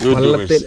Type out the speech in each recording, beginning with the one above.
വെള്ളത്തിൽ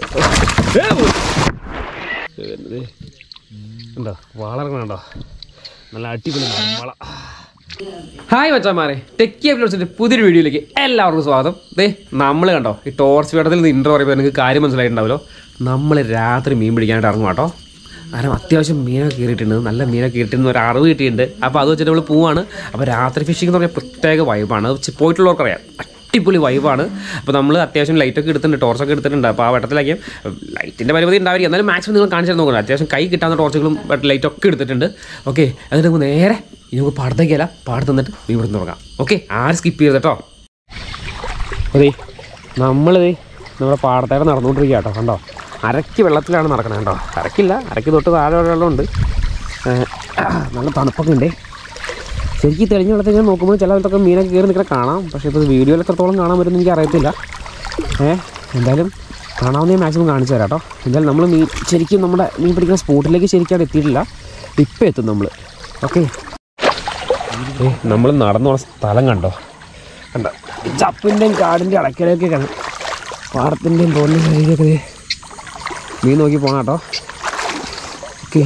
ഉണ്ടോ വാളറങ്ങണോ നല്ല അടിപൊളി വള ഹായ് മച്ചാമാരെ ടെക്കി എപ്പിലോസിന്റെ പുതിയൊരു വീഡിയോയിലേക്ക് എല്ലാവർക്കും സ്വാഗതം ദേ നമ്മൾ കണ്ടോ ഈ ടോർച്ച് വേടത്തിൽ നിന്ന് ഇൻട്രോ പറയുമ്പോൾ നിങ്ങൾക്ക് കാര്യം മനസ്സിലായിട്ടുണ്ടാവല്ലോ നമ്മൾ രാത്രി മീൻ പിടിക്കാനായിട്ട് ഇറങ്ങും കേട്ടോ കാരണം അത്യാവശ്യം മീനൊക്കെ കയറിയിട്ടുണ്ട് നല്ല മീനൊക്കെ കയറിയിട്ടുണ്ട് ഒരു അറിവ് കിട്ടിയിട്ടുണ്ട് അപ്പോൾ അത് വെച്ചിട്ട് നമ്മൾ പോവാണ് അപ്പോൾ രാത്രി ഫിഷിംഗ് എന്ന് പറഞ്ഞാൽ പ്രത്യേക വൈബാണ് അത് ചെ- പോയിട്ടുള്ളവർക്കറിയാം അടിപൊളി വൈബാണ് അപ്പോൾ നമ്മൾ അത്യാവശ്യം ലൈറ്റൊക്കെ എടുത്തിട്ടുണ്ട് ടോർച്ചൊക്കെ എടുത്തിട്ടുണ്ട് അപ്പോൾ ആ വട്ടത്തിലാക്കിയും ലൈറ്റിൻ്റെ പരിമിതി ഉണ്ടാവില്ല എന്നാലും മാക്സിമം നിങ്ങൾ കാണിച്ചു നോക്കണം അത്യാവശ്യം കൈ കിട്ടാവുന്ന ടോർച്ചുകളും ലൈറ്റൊക്കെ എടുത്തിട്ടുണ്ട് ഓക്കെ എന്നിട്ട് നമുക്ക് നേരെ ഇനി നമുക്ക് പാടത്തേക്കല്ല പാടത്ത് നിന്നിട്ട് മീൻ പിടുത്തം തുടങ്ങാം ഓക്കെ ആരും സ്കിപ്പ് ചെയ്ത് കേട്ടോ അതെ നമ്മളിത് നമ്മുടെ പാടത്തേടെ നടന്നുകൊണ്ടിരിക്കുക കേട്ടോ കണ്ടോ അരക്ക് വെള്ളത്തിലാണ് നടക്കണത് കേട്ടോ അരക്കില്ല അരക്ക് തൊട്ട് താഴെ വെള്ളമുണ്ട് ഏഹ്, നല്ല തണുപ്പൊക്കെ ഉണ്ട് ശരിക്കും തെളിഞ്ഞ വെള്ളത്തിൽ ഇങ്ങനെ നോക്കുമ്പോൾ ചില സ്ഥലത്തൊക്കെ മീനൊക്കെ കയറി നിൽക്കുന്ന കാണാം പക്ഷേ ഇപ്പോൾ വീഡിയോയിൽ എത്രത്തോളം കാണാൻ പറ്റുമെന്ന് എനിക്ക് അറിയത്തില്ല ഏഹ് എന്തായാലും കാണാവുന്ന മാക്സിമം കാണിച്ചു തരാം കേട്ടോ എന്തായാലും നമ്മൾ മീൻ ശരിക്കും നമ്മുടെ മീൻ പിടിക്കുന്ന സ്പോട്ടിലേക്ക് ശരിക്കും അവിടെ എത്തിയിട്ടില്ല ഇപ്പം എത്തും നമ്മൾ ഓക്കെ ഏ നമ്മൾ നടന്നു പോണ സ്ഥലം കണ്ടോ കണ്ടോ ചപ്പിൻ്റെയും കാടിൻ്റെ അടക്കലൊക്കെ കാണാം പാടത്തിൻ്റെയും തോന്നിൻ്റെ കയ്യിലൊക്കെ ദേ മീൻ നോക്കി പോണം കേട്ടോ ഓക്കെ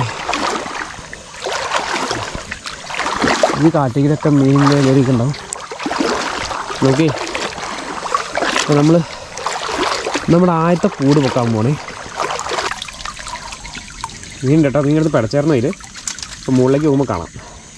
ഈ കാട്ടിലൊക്കെ മീൻ കയറിയിട്ടുണ്ടാവും നോക്കി അപ്പോൾ നമ്മൾ നമ്മുടെ ആദ്യത്തെ കൂട് വെക്കാൻ പോണേ മീൻ കേട്ടോ മീൻ എടുത്ത് പടച്ചേർന്ന ഇതിൽ അപ്പോൾ മുകളിലേക്ക് പോകുമ്പോൾ കാണാം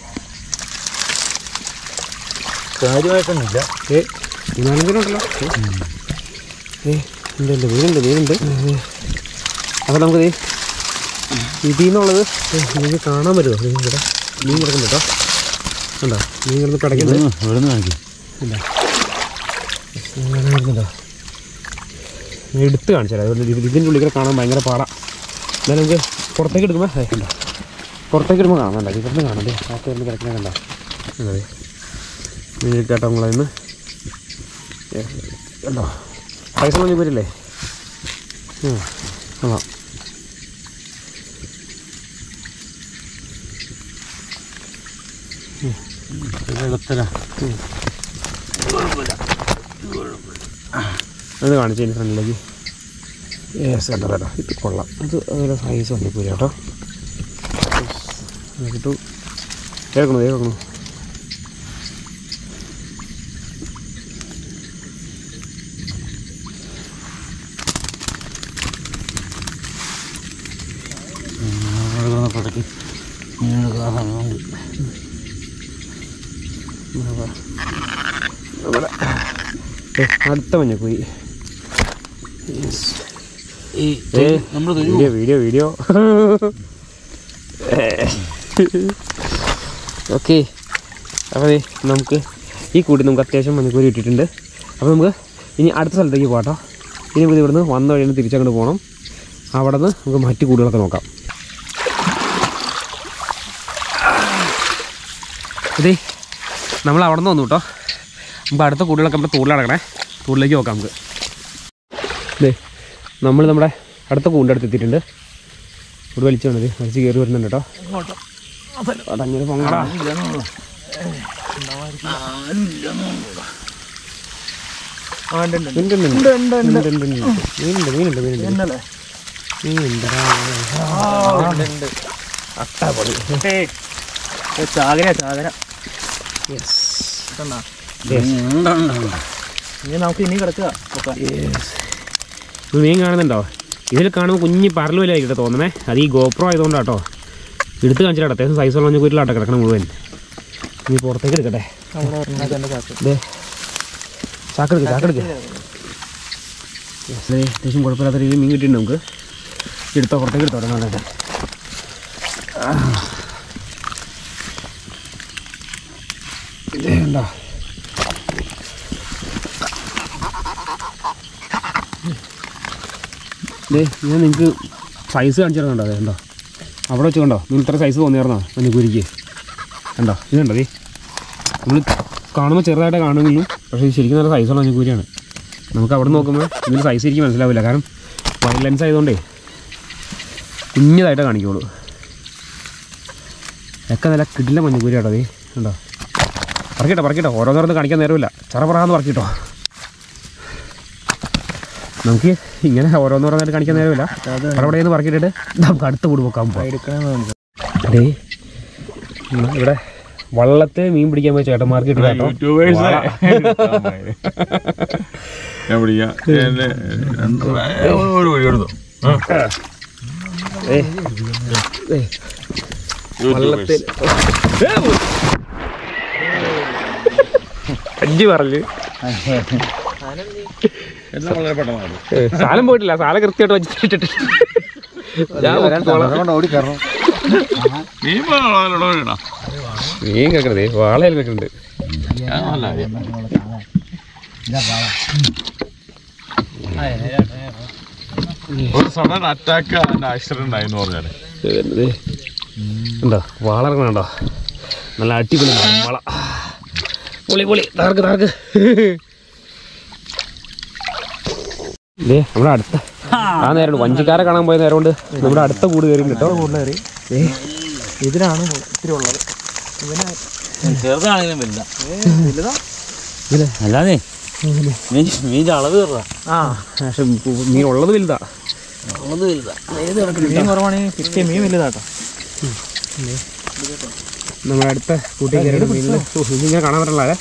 കാര്യമായിട്ടൊന്നുമില്ല ഏ മൂന്നാലഞ്ചിനുണ്ടല്ലോ ഏ ഉണ്ട് ഉണ്ട് മീനുണ്ട് മീനുണ്ട് അപ്പോൾ നമുക്ക് ദേ ഇതിൽ നിന്നുള്ളത് ഏ, നിങ്ങൾക്ക് കാണാൻ പറ്റുമോ മീൻ ഇവിടെ മീൻ കിടക്കുന്നു കേട്ടോ ഉണ്ടോ മീൻ കിടന്ന് പിടയ്ക്കുന്നത് ഇവിടെ നിന്ന് കാണിക്കും ഇല്ല വരുന്നുണ്ടോ എടുത്ത് കാണിച്ചു തരാം അതുകൊണ്ട് ഇത് ഇതിൻ്റെ ഉള്ളിൽ കൂടെ കാണാൻ ഭയങ്കര പാടാ എന്നാലും നമുക്ക് പുറത്തേക്ക് എടുക്കുമ്പോൾ ഏ, കണ്ടോ പുറത്തേക്ക് എടുക്കുമ്പോൾ കാണാൻ കണ്ടോ ഇവിടുന്ന് കാണണ്ടേ ആ കയറുന്ന കിടക്കുന്ന കണ്ടോ അതെ മീൻ കേട്ടോ നമ്മളതിന്ന് ഏ, കണ്ടോ പൈസ മണി വരില്ലേ ആ വെള്ളത്തില അത് കാണിച്ചു കഴിഞ്ഞ ഫ്രണ്ടിലേക്ക് യെസ് കണ്ടോ കേട്ടോ ഇത് കൊള്ളാം അത് അതുപോലെ സൈസ് വന്നിപ്പോയി കേട്ടോ കിട്ടു കേൾക്കണു കേൾക്കണു പടക്കി മീൻ കാണാനുണ്ട് ഏ, അടുത്ത മഞ്ഞക്കുയി ഈ ഏ നമ്മൾ വീഡിയോ വീഡിയോ വീഡിയോ ഓക്കെ അപ്പോൾ ദേ നമുക്ക് ഈ കൂടി നമുക്ക് അത്യാവശ്യം മഞ്ഞക്കൂരി ഇട്ടിട്ടുണ്ട് അപ്പോൾ നമുക്ക് ഇനി അടുത്ത സ്ഥലത്തേക്ക് പോകാട്ടോ ഇനി നമുക്ക് ഇവിടുന്ന് വന്ന വഴിയിൽ തിരിച്ചങ്ങോട്ട് പോകണം അവിടെ നിന്ന് നമുക്ക് മറ്റു കൂടുകളൊക്കെ നോക്കാം അതെ നമ്മൾ അവിടെ നിന്ന് വന്നു കേട്ടോ നമുക്ക് അടുത്ത കൂടുകളൊക്കെ നമ്മുടെ തൂടിൽ അടക്കണേ തൂടിലേക്ക് നോക്കാം നമുക്ക് ദേ നമ്മൾ നമ്മുടെ അടുത്ത കൂടിൻ്റെ അടുത്ത് എത്തിയിട്ടുണ്ട് ഇവിടെ വലിച്ചു വേണത് വലിച്ച് കയറി വരുന്നുണ്ട് കേട്ടോ അടങ്ങനെ പൊങ്ങടാ ഉണ്ട്, ഉണ്ട്, ഉണ്ട്. ഉണ്ട്, ഉണ്ട്, ഉണ്ട്, ഉണ്ട്. മീനുണ്ട് മീനുണ്ട് മീനുണ്ട് മീനുണ്ടെടാ. അട്ടാപ്പൊളി ചാകര ചാകര യെസ് ഇനി നമുക്ക് ഇനി കിടക്കുക ഒക്കെ. ഇത് മീൻ കാണുന്നുണ്ടോ ഇതിൽ കാണുമ്പോൾ കുഞ്ഞ് പരൽ പോലെ ആയിട്ടോ തോന്നണേ അത് ഈ ഗോപ്രോ ആയതുകൊണ്ടാട്ടോ എടുത്ത് കാണിച്ചിട്ട് അത്യാവശ്യം സൈസ് ഉള്ള കുരിലാട്ടോ കിടക്കണം മുഴുവൻ ഇനി പുറത്തേക്ക് എടുക്കട്ടെ നമ്മുടെ ഒരെണ്ണം തന്നെ ചാക്ക്. ദേ ചാക്കെടുക്ക് ചാക്കെടുക്ക് യെസ് അത്യാവശ്യം കുഴപ്പമില്ലാത്ത രീതിയിൽ മീൻ കിട്ടിയിട്ടുണ്ട് നമുക്ക് എടുത്തോ പുറത്തേക്ക് എടുത്തോ നന്നായിട്ട് ഇതേ ഉണ്ടോ ദേ ഞാൻ നിങ്ങൾക്ക് സൈസ് കാണിച്ചു തരുന്നുണ്ടോ അതെ ഉണ്ടോ അവിടെ വെച്ച് കണ്ടോ നിങ്ങൾ ഇത്ര സൈസ് തോന്നിയായിരുന്നോ മഞ്ഞക്കുരിക്ക് കണ്ടോ ഇതുണ്ടോ ദേ നമ്മൾ കാണുമ്പോൾ ചെറുതായിട്ട് കാണുമെങ്കിലും പക്ഷേ ഇത് ശരിക്കും നല്ല സൈസുള്ള മഞ്ഞക്കൂരിയാണ് നമുക്ക് അവിടെ നോക്കുമ്പോൾ ഇതിന് സൈസ് ശരിക്കും മനസ്സിലാവില്ല കാരണം വൈൽഡ് ലെൻസ് ആയതുകൊണ്ടേ കുഞ്ഞതായിട്ടേ കാണിക്കുള്ളൂ ഒക്കെ നല്ല കിടില മഞ്ഞക്കൂരി കേട്ടോ അതേ ഉണ്ടോ പറക്കട്ടോ പറക്കട്ടോ ഓരോന്നോരോന്ന് കാണിക്കാൻ നേരമില്ല ചറ പറയാന്ന് പറക്കിട്ടോ നമുക്ക് ഇങ്ങനെ ഓരോന്നോരോന്നായിട്ട് കാണിക്കാൻ നേരമില്ല അവിടെ ഇവിടെ നിന്ന് പറക്കിയിട്ടിട്ട് നമുക്ക് അടുത്ത കൂട് പോക്കാൻ പോകാം എടുക്കണമെന്ന് അതേ ഉം, ഇവിടെ വള്ളത്തെ മീൻ പിടിക്കാൻ പോയി ചേട്ടന്മാർക്ക് ഇട്ട് കേട്ടോ യൂട്യൂബേഴ്സ് ഞാൻ പിടിക്കാം എന്റെ രണ്ട് ഒരു വഴി എടുത്തു ഏ, ഏ, വള്ളത്തിൽ അഞ്ച് പറഞ്ഞു എല്ലാം വളരെ പെട്ടെന്നാണ് ഏ, സാലം പോയിട്ടില്ല സാലം കൃത്യമായിട്ട് വെച്ചിട്ടിട്ട് ഞാൻ പൊക്കോളാം. ഓടിക്കറണം മീൻ വേണോ മീൻ കേൾക്കണതേ വാളയിൽ കേൾക്കുന്നുണ്ട് നല്ല കാര്യം ഒരു സഡൻ അറ്റാക്ക് ആക്സിഡന്റ് ആയി എന്ന് പറഞ്ഞാല് ദേ, ഉണ്ടോ വാള ഇറങ്ങണുണ്ടോ നല്ല അടിപൊളി വള പൊളി പൊളി താർക്ക് താർക്ക് ദേ നമ്മുടെ അടുത്ത ആ നേരം വഞ്ചിക്കാരെ കാണാൻ പോയ നേരം കൊണ്ട് നമ്മുടെ അടുത്ത കൂട് കയറി കേട്ടോ കൂടുതലേറി ഇതിലാണ് ഇത്തിരി ഉള്ളത് ഇവന് ചെറുതാണെങ്കിലും വലുതാ വലുതാ അല്ലാതെ മീൻ മീൻ്റെ അളവ് കയറാ ആ പക്ഷെ മീൻ ഉള്ളത് വലുതാ അളവ് വലുതാ മീൻ കുറവാണെങ്കിൽ കിട്ടിയ മീൻ വലുതാട്ടോ നമ്മുടെ അടുത്ത കൂട്ടി കയറി മീനിൽ ഇങ്ങനെ കാണാൻ പറ്റില്ല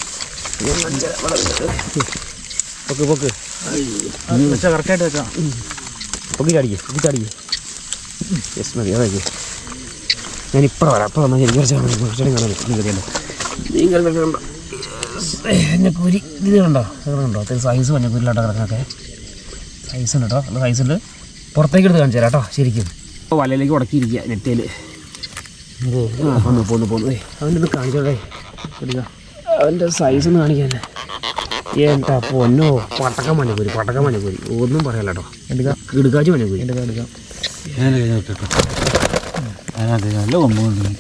പൊക്ക് പൊക്ക് വെച്ചാൽ കറക്റ്റായിട്ട് വെച്ചാൽ പൊക്കി ചാടിക്കേ പൊക്കി ചാടിക്കേ യെസ് മതി അതാക്കി ഞാൻ ഇപ്പം വരാം അപ്പം വന്നാൽ എനിക്ക് കുറച്ച് കാണാൻ കുറച്ചുകൂടി കാണാൻ പറ്റും കറിയല്ലോ മീൻ കറി കണ്ടോ മഞ്ഞക്കൂരി ഇത് കണ്ടോ ഇത് കണ്ടോ അത്യാവശ്യം സൈസ് മഞ്ഞക്കൂരിലാട്ടോ കിടക്കുന്നൊക്കെ സൈസ് ഉണ്ട് കേട്ടോ നല്ല സൈസ് ഉണ്ട് പുറത്തേക്ക് എടുത്ത് കാണിച്ചു തരാം കേട്ടോ ശരിക്കും അപ്പോൾ വലയിലേക്ക് ഉടക്കിയിരിക്കുക നെറ്റയിൽ ആ പോന്നു പോന്നു പോന്നു അവൻ്റെ ഒന്ന് കാണിച്ചോട്ടെ എടുക്കുക അവൻ്റെ സൈസ് ഒന്ന് കാണിക്കാൻ എന്താ പൊന്നോ പട്ടക്ക മഞ്ഞക്കൂരി പട്ടക്ക മഞ്ഞക്കൂരി ഒന്നും പറയാല്ല കേട്ടോ എടുക്കുക കിടുക്കാച്ച് മഞ്ഞക്കൂരി എടുക്കാം എടുക്കാം ഞാൻ കഴിഞ്ഞിട്ടോ അതിനകത്ത് നല്ല കൊമ്പുണ്ട്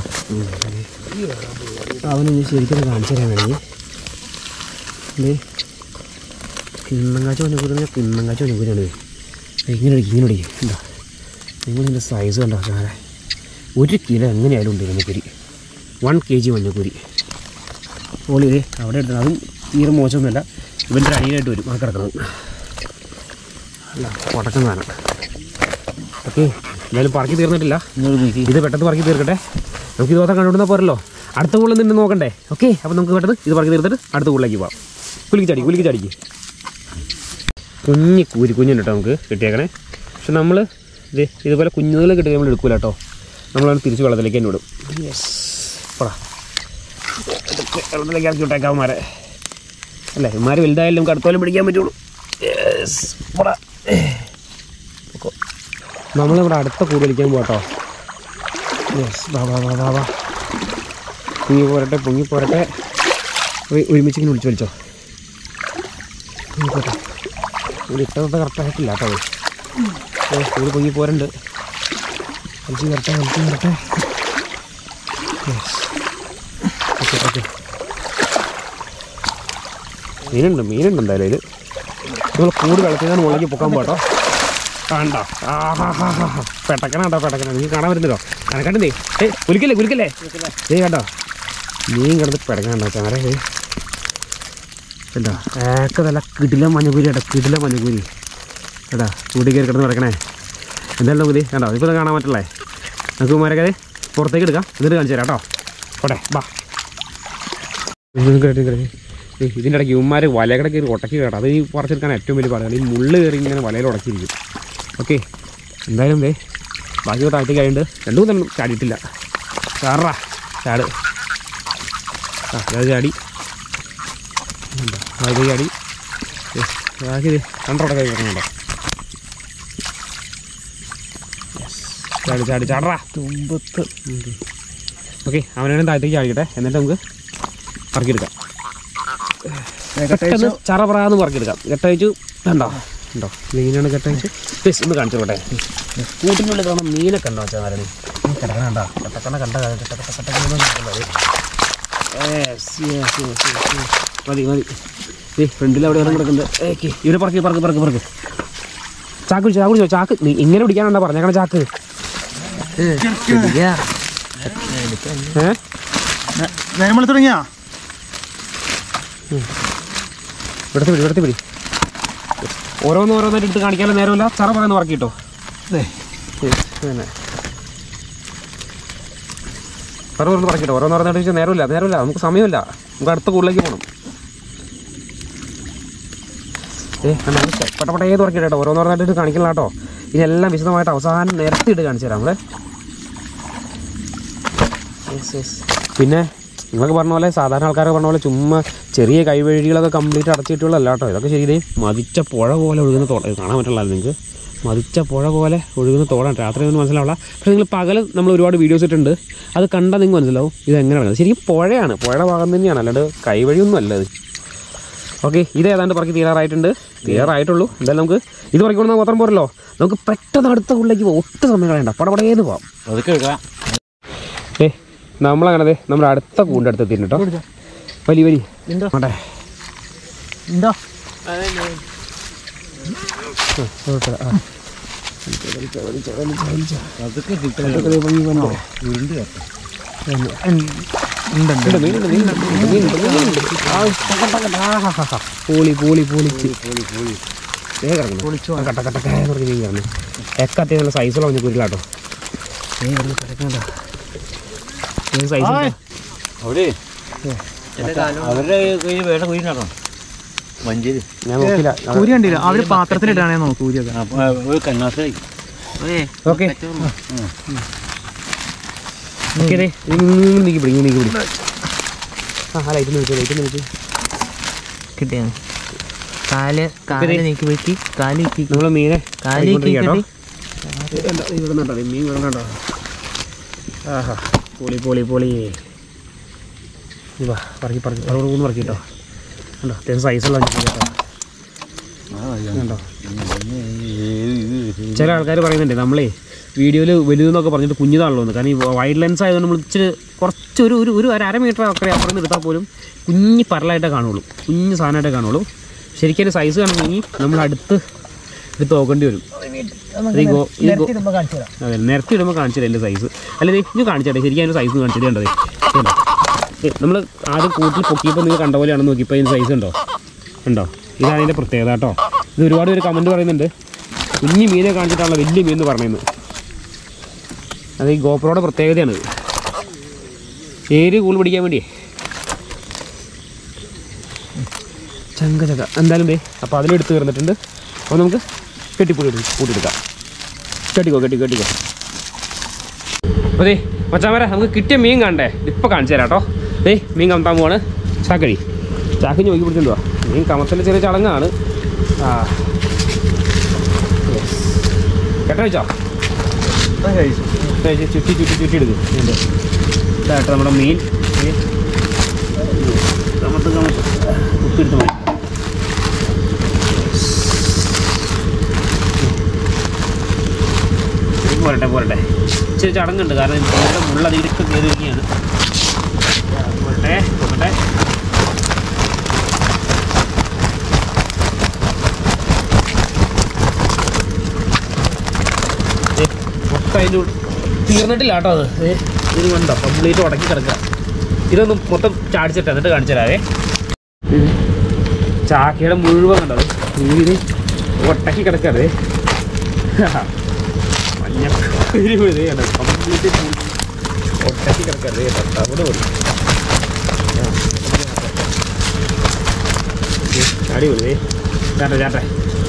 അവനൊന്ന് ശരിക്കും കാണിച്ചു തരാൻ വേണമെങ്കിൽ എന്തേ കിണ്ണങ്കാച്ച മഞ്ഞക്കൂരി പറഞ്ഞാൽ കിണ്ണങ്കാച്ച മഞ്ഞക്കൂരിയാണ് ഇത്. ദേ ഇങ്ങനെ അടിക്കും ഇങ്ങനെ അടിക്കും എന്താ നിങ്ങൾ ഇതിൻ്റെ സൈസ് കണ്ടോ സാറേ ഒരു കിലോ എങ്ങനെയായാലും ഉണ്ട് മഞ്ഞക്കൂരി വൺ കെ ജി മഞ്ഞക്കൂരി ഓളി ഇതേ അവിടെ എടുത്തത് അതും തീരെ മോശമൊന്നുമല്ല ഇവൻ്റെ ഒരു അനിയനായിട്ട് വരും ആ കിടക്കുന്നത് അല്ല പടക്കം സാധനം ഓക്കെ എന്തായാലും പറക്കി തീർന്നിട്ടില്ല ഇങ്ങോട്ട് നോക്കി ഇത് പെട്ടെന്ന് പറക്കി തീർക്കട്ടെ നമുക്ക് ഇതുപോലെ കണ്ടുകൊടുന്നാൽ പോരല്ലോ അടുത്ത കൂടുതൽ നിന്ന് നോക്കണ്ടേ ഓക്കെ അപ്പോൾ നമുക്ക് പെട്ടെന്ന് ഇത് പറക്കി തീർത്തിട്ട് അടുത്ത കൂടുതലേക്ക് പോവാം കുലുക്കി ചാടി കുലുക്കി ചാടിക്ക് കുഞ്ഞി കൂരി കുഞ്ഞുണ്ട് കേട്ടോ നമുക്ക് കിട്ടിയേക്കണേ പക്ഷെ നമ്മൾ ഇത് ഇതുപോലെ കുഞ്ഞുങ്ങളെ കിട്ടി നമ്മൾ എടുക്കൂല കേട്ടോ നമ്മളത് തിരിച്ച് വെള്ളത്തിലേക്ക് തന്നെ വിടും യെസ് പറ ഇതൊക്കെ വെള്ളത്തിലേക്ക് ഇറക്കി വിട്ടേക്കാം മാരെ അല്ലേ ഇമാര് വലുതായാലും നമുക്ക് അടുത്തോളം പിടിക്കാൻ പറ്റുള്ളൂ യെസ് പറ നമ്മളിവിടെ അടുത്ത കൂട് വലിക്കാൻ പോട്ടോ യെസ് വാ വാ വാ വാ വാ പൊങ്ങി പോരട്ടെ പൊങ്ങി പോരട്ടെ ഒരു- ഒരുമിച്ച് ഇങ്ങനെ വിളിച്ചു വലിച്ചോ പൊങ്ങിപ്പോട്ടെ ഒരു ഇട്ടതൊക്കെ കറക്റ്റായിട്ടില്ല കേട്ടോ അത് കൂട് പൊങ്ങി പോരണ്ട് വലിച്ച് വരട്ടെ വലിച്ച് വരട്ടെ യെസ് ഓക്കെ ഓക്കെ മീനുണ്ട് മീനുണ്ട് എന്തായാലും ഇത് നമ്മൾ കൂട് വെള്ളത്തിൽ നിന്ന് മുകളിലേക്ക് പൊക്കാൻ പോട്ടോ കണ്ടോ പെട്ടക്കനാട്ടോ പെട്ടക്കനാ നീ കാണാൻ വരുന്നല്ലോ കണക്കാണ്ടേ ഏ കുലിക്കല്ലേ കുലിക്കല്ലേ ഏ കണ്ടോ മീൻ കിടന്ന് പെടക്കണ്ടോ ചാറേ എന്താ ഏക്ക നല്ല കിടില മഞ്ഞക്കൂരി കേട്ടോ കിടില മഞ്ഞക്കൂരി കേട്ടാ കൂടി കയറി കിടന്ന് കിടക്കണേ എന്തായാലും കുതി കണ്ടോ ഇപ്പോൾ കാണാൻ പറ്റില്ലേ നമുക്ക് കുമാരൊക്കെ അത് പുറത്തേക്ക് എടുക്കാം എന്നിട്ട് കാണിച്ചു തരാം കേട്ടോ പോട്ടെ ബാ ഇതിൻ്റെ ഇടയ്ക്ക് ഇവന്മാർ വലകട കയറി ഉടക്കി കേട്ടോ അത് ഈ പറിച്ചെടുക്കാൻ ഏറ്റവും വലിയ പാടാണ് ഈ മുള്ള് കയറി ഇങ്ങനെ വലയിൽ ഉടക്കിയിരിക്കും ഓക്കെ എന്തായാലും ദേ ബാക്കി താഴത്തേക്ക് ആയതുകൊണ്ട് രണ്ടു മൂന്നെണ്ണം ചാടിയിട്ടില്ല ചാറാ ചാട് ആ അത് ചാടി എന്താ അത് ചാടി ദേ, ബാക്കി ദേ രണ്ടോടെ കൈ കിടക്കുന്നുണ്ടോ ചാടി ചാടി ചാടറാ തുമ്പത്ത് ഓക്കെ അവനാണ് താഴത്തേക്ക് ചാടിക്കട്ടെ എന്നിട്ട് നമുക്ക് പറക്കിയെടുക്കാം പെട്ടെന്ന് ചറപറാന്ന് പറക്കിയെടുക്കാം കെട്ടയച്ചു കണ്ടോ ഉണ്ടോ മീനാണ് കെട്ടയച്ച് ജസ്റ്റ് ഒന്ന് കാണിച്ചു പോട്ടെ കൂട്ടിനുള്ളിൽ കാണാൻ മീനൊക്കെ ഉണ്ടോ ചാരണി കിടക്കണ കണ്ട കട്ടക്കണ കണ്ട കട്ട കട്ട കട്ട മതി മതി ഏ ഫ്രണ്ടിൽ അവിടെ ഒരെണ്ണം കിടക്കുന്നുണ്ട് ഏക്കെ ഇവരെ പറക്കി പറക്ക് പറക്ക് പറക്ക് ചാക്ക് പിടിച്ചോ, ചാക്ക് പിടിച്ചോ ചാക്ക് നീ ഇങ്ങനെ പിടിക്കാനുണ്ടോ പറഞ്ഞേക്കണ ചാക്ക് ഏഹ് നമ്മൾ തുടങ്ങിയാ ഇവിടുത്തെ പിടി ഇവിടുത്തെ പിടി ഓരോന്ന് ഓരോന്നായിട്ട് എടുത്ത് കാണിക്കാനുള്ള നേരമില്ല ചറ പറയുന്ന വർക്ക് കിട്ടോ തന്നെ പറ പറഞ്ഞ് പറക്കിട്ടോ ഓരോന്ന് ഓരോന്നായിട്ട് ചോദിച്ചാൽ നേരമില്ല നേരമില്ല നമുക്ക് സമയമില്ല നമുക്ക് അടുത്ത കൂടുതലേക്ക് പോകണം ഏ പട്ടപ്പട്ടേ തുറക്കിട്ട് കേട്ടോ ഓരോന്ന് ഓരോന്നായിട്ട് കാണിക്കില്ല കേട്ടോ ഇതെല്ലാം വിശദമായിട്ട് അവസാനം നിരത്തിയിട്ട് കാണിച്ചു തരാം നമ്മളെ യെസ് യെസ് പിന്നെ നിങ്ങൾക്ക് പറഞ്ഞ പോലെ സാധാരണ ആൾക്കാരൊക്കെ പറഞ്ഞ പോലെ ചുമ്മാ ചെറിയ കൈവഴികളൊക്കെ കംപ്ലീറ്റ് അടച്ചിട്ടുള്ളതല്ല കേട്ടോ ഇതൊക്കെ ശരി മതിച്ച പുഴ പോലെ ഒഴുകുന്ന തോട ഇത് കാണാൻ പറ്റില്ല നിങ്ങൾക്ക് മതിച്ച പുഴ പോലെ ഒഴുകുന്ന തോടാണ് രാത്രി ഒന്നും മനസ്സിലാവില്ല പക്ഷേ നിങ്ങൾ പകൽ നമ്മൾ ഒരുപാട് വീഡിയോസ് ഇട്ടുണ്ട് അത് കണ്ടാൽ നിങ്ങൾക്ക് മനസ്സിലാവും ഇത് എങ്ങനെയാണ് ശരിക്കും പുഴയാണ് പുഴയുടെ ഭാഗം തന്നെയാണ് അല്ലാണ്ട് കൈവഴിയൊന്നും അല്ല ഇത് ഓക്കെ ഇത് ഏതാണ്ട് പറക്കി തീരാറായിട്ടുണ്ട് തീരാറായിട്ടുള്ളൂ എന്തായാലും നമുക്ക് ഇത് പറക്കിക്കൊണ്ട് മാത്രം പോരല്ലോ നമുക്ക് പെട്ടെന്ന് അടുത്ത ഉള്ളിലേക്ക് പോകാം ഒട്ടും സമയം കളയണ്ട പടപടേന്ന് പോവാം അതൊക്കെ എടുക്കാം ഏ നമ്മളങ്ങനെ ദേ നമ്മുടെ അടുത്ത കൂടിൻ്റെ അടുത്ത് എത്തിയിട്ടുണ്ട് കേട്ടോ വലി വലി എന്തോ ആട്ടെ എന്തോ അതൊക്കെ കിട്ടും ഉരുണ്ട് കത്തും ഉണ്ട് ഉണ്ട്, മീനുണ്ട്, മീനുണ്ട്, മീനുണ്ട്, മീനുണ്ട്. ആ, ടക, ടക, ടക, ആ, ഹാ, ഹാ, ഹാ. പോളി പോളി പൊളിച്ച് ദേ കിടക്കുന്നു. കട്ട, കട്ട, കട്ട എന്ന് പറഞ്ഞ് മീൻ കിടന്നു. ഒക്കെ അത്യാവശ്യം നല്ല സൈസുള്ള മഞ്ഞ കുരുലാട്ടോ സൈസ് അവിടെ അവരുടെ കയ്യിൽ വേണ്ട കുഴി നടണം മഞ്ചേരി ഞാൻ നോക്കില്ല കൂരി കണ്ടില്ല അവര് പാത്രത്തിലിട്ടാണേ നോക്കൂ കൂരിയൊക്കെ ആ, ഒരു കന്നാസായി ഓക്കെ ഓക്കെ ദേ നീക്കി പിടി നീക്കി പിടി ആ ലൈറ്റ് നിൽക്കും ലൈറ്റ് നിൽക്കും കിട്ടിയ കാല് കാല് നീക്കി വെക്കി കാല് നീക്കി നമ്മൾ മീനെ കാല് കൈക്കൊണ്ടിരിക്കുക നീക്കി കേട്ടോ എന്താ ഇവിടെ നിന്നുണ്ടോ മീൻ ഇവിടെ നിന്നുണ്ടോ ആഹാ പൊളി പൊളി പൊളി ഇവാ പറക്കി പറക്കി പറന്ന് പറക്കി കേട്ടോ ഉണ്ടോ അത്യാവശ്യം സൈസുള്ള മീൻ കേട്ടോ ഉണ്ടോ ചില ആൾക്കാർ പറയുന്നുണ്ട് നമ്മളേ വീഡിയോയിൽ വലുതെന്നൊക്കെ പറഞ്ഞിട്ട് കുഞ്ഞിതാണല്ലോ എന്ന് കാരണം ഈ വൈഡ് ലെൻസ് ആയതുകൊണ്ട് നമ്മൾ ഇച്ചിരി കുറച്ച് ഒരു ഒരു ഒരു അര അര മീറ്റർ ഒക്കെ അപ്പുറം നിന്ന് എടുത്താൽ പോലും കുഞ്ഞ് പരലായിട്ടേ കാണുള്ളൂ കുഞ്ഞ് സാധനമായിട്ടേ കാണുള്ളൂ ശരിക്കും അതിൻ്റെ സൈസ് കാണണമെങ്കിൽ നമ്മൾ അടുത്ത് എടുത്ത് നോക്കേണ്ടി വരും അത് ഈ ഗോ ഈ ഗോ അതെ നിരത്തി ഇടുമ്പോൾ കാണിച്ചില്ല എൻ്റെ സൈസ് അല്ല ഇത് ഇത് കാണിച്ചേ ശരിക്കും അതിൻ്റെ സൈസ് കാണിച്ചത് കണ്ടത് നമ്മൾ ആദ്യം കൂട്ടിൽ പൊക്കിയപ്പോൾ നിങ്ങൾ കണ്ട പോലെയാണെന്ന് നോക്കിയപ്പോൾ അതിൻ്റെ സൈസ് ഉണ്ടോ ഉണ്ടോ ഇതാണ് അതിൻ്റെ പ്രത്യേകത കേട്ടോ ഇത് ഒരുപാട് പേര് കമൻറ്റ് പറയുന്നുണ്ട് കുഞ്ഞു മീനെ കാണിച്ചിട്ടാണല്ലോ വലിയ മീൻ എന്ന് പറയുന്നത് അത് ഈ ഗോപ്രോയുടെ പ്രത്യേകതയാണ് ഇത് ഏര് കൂൾ പിടിക്കാൻ വേണ്ടിയേ ചങ്ക ചക്ക എന്തായാലും ദേ അപ്പോൾ അതിലെടുത്ത് തീർന്നിട്ടുണ്ട് അപ്പോൾ നമുക്ക് കെട്ടിപ്പൊടി കൂട്ടിയെടുക്കാം കെട്ടിക്കോ കെട്ടിക്കോ കെട്ടിക്കോ അപ്പോൾ ദേ മച്ചാമര നമുക്ക് കിട്ടിയ മീൻ കാണണ്ടേ ഇപ്പോൾ കാണിച്ചു തരാം കേട്ടോ ദേ മീൻ കമത്താൻ പോവാണ് ചാക്കടി ചാക്കി നോക്കി പിടിച്ചിട്ടുണ്ടോ മീൻ കമത്തൽ ചെറിയ ചടങ്ങാണ് ആ Yes. കേട്ടോ വെച്ചോ കഴിച്ച് ചുറ്റി ചുറ്റി ചുറ്റി എടുക്കും ഇതിൻ്റെ ഇതായിട്ട് നമ്മുടെ മീൻ ദേ. കമത്ത് കമത്ത് ഉപ്പിടുത്ത് മതി ഇത് പോരട്ടെ പോരട്ടെ ഇച്ചിരി ചടങ്ങുണ്ട് കാരണം ഇതിൻ്റെ മുള്ള അതിലേക്ക് കയറിയിരിക്കുകയാണ് പോരട്ടെ പോരട്ടെ ദേ, മൊത്തം അതിൻ്റെ ഉള്ളിൽ തീർന്നിട്ടില്ല കേട്ടോ അത് ദേ, ഇത് കണ്ടോ കംപ്ലീറ്റ് ഉടക്കി കിടക്കുക ഇതൊന്നും മൊത്തം ചാടിച്ചിട്ട് എന്നിട്ട് കാണിച്ചു തരാവേ ചാക്കയുടെ മുഴുവൻ കണ്ടത് ഇത് ഒട്ടക്കി കിടക്കാതെ മഞ്ഞ കംപ്ലീറ്റ് ഒട്ടക്കി കിടക്കാതെ അവിടെ പോലും അടിപൊളി ചാട്ടെ ചാട്ടെ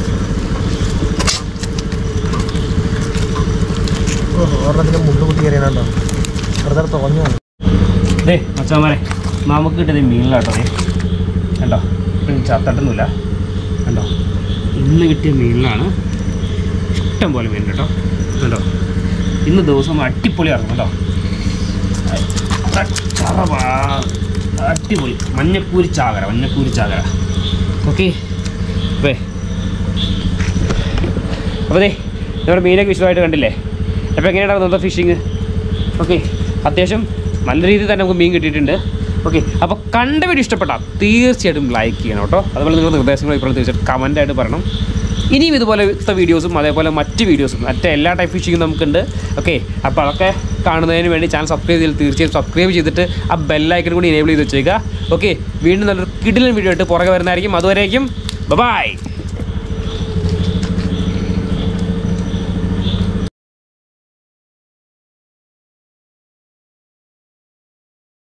ഒരെണ്ണത്തിന് മുണ്ട് കുത്തി കയറിയാണോ വെറുതെ തോന്നു ദേ മച്ചാമാരെ നമുക്ക് കിട്ടിയത് മീനിലാട്ടോ ദേ കണ്ടോ ഇപ്പം ചത്തട്ടൊന്നുമില്ല കണ്ടോ ഇന്ന് കിട്ടിയ മീനിലാണ് ഇഷ്ടം പോലെ മീൻ കേട്ടോ കണ്ടോ ഇന്ന് ദിവസം അടിപൊളി ഇറങ്ങും കേട്ടോ ചറവാ. അടിപൊളി മഞ്ഞപ്പൂരി ചാകര മഞ്ഞപ്പൂരി ചാകര ഓക്കെ അപ്പേ അപ്പോൾ ദേ നമ്മുടെ മീനൊക്കെ വിശദമായിട്ട് കണ്ടില്ലേ അപ്പോൾ എങ്ങനെയാണ് നമ്മുടെ ഫിഷിങ് ഓക്കെ അത്യാവശ്യം നല്ല രീതിയിൽ തന്നെ നമുക്ക് മീൻ കിട്ടിയിട്ടുണ്ട് ഓക്കെ അപ്പോൾ കണ്ട വീഡിയോ ഇഷ്ടപ്പെട്ടാൽ തീർച്ചയായിട്ടും ലൈക്ക് ചെയ്യണം കേട്ടോ അതുപോലെ നിങ്ങളുടെ നിർദ്ദേശങ്ങൾ ഇപ്പോൾ തീർച്ചയായിട്ടും കമൻറ്റായിട്ട് പറയണം ഇനിയും ഇതുപോലത്തെ വീഡിയോസും അതേപോലെ മറ്റ് വീഡിയോസും മറ്റേ എല്ലാ ടൈപ്പ് ഫിഷിങ്ങും നമുക്കുണ്ട് ഓക്കെ അപ്പോൾ അതൊക്കെ കാണുന്നതിന് വേണ്ടി ചാനൽ സബ്സ്ക്രൈബ് ചെയ്ത് തീർച്ചയായും സബ്സ്ക്രൈബ് ചെയ്തിട്ട് ആ ബെല്ലൈക്കൺ കൂടി എനേബിൾ ചെയ്ത് വെച്ചേക്കുക ഓക്കെ വീണ്ടും നല്ലൊരു കിടിലൻ വീഡിയോ ആയിട്ട് പുറകെ വരുന്നതായിരിക്കും അതുവരേക്കും ബൈ